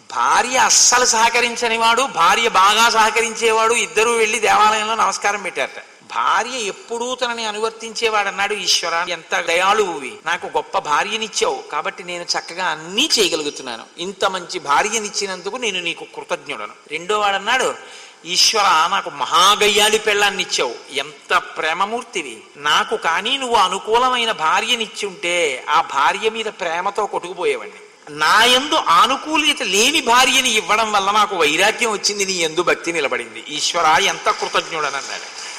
భార్య అస్సలు సహకరించని వాడు భార్య బాగా సహకరించేవాడు ఇద్దరూ వెళ్ళి దేవాలయంలో నమస్కారం పెట్టారట భార్య ఎప్పుడూ తనని అనువర్తించేవాడు అన్నాడు ఈశ్వర ఎంత దయాళువువి నాకు గొప్ప భార్యనిచ్చావు కాబట్టి నేను చక్కగా అన్నీ చేయగలుగుతున్నాను ఇంత మంచి భార్యనిచ్చినందుకు నేను నీకు కృతజ్ఞుడను రెండో వాడన్నాడు ఈశ్వర నాకు మహాగయ్యాలి పెళ్ళాన్ని ఇచ్చావు ఎంత ప్రేమమూర్తివి నాకు కానీ నువ్వు అనుకూలమైన భార్యనిచ్చి ఉంటే ఆ భార్య మీద ప్రేమతో కొట్టుకుపోయేవాడిని నా ఎందు ఆనుకూల్యత లేని భార్యని ఇవ్వడం వల్ల నాకు వైరాగ్యం వచ్చింది నీ ఎందు భక్తి నిలబడింది ఈశ్వర ఎంత కృతజ్ఞుడని అన్నాడు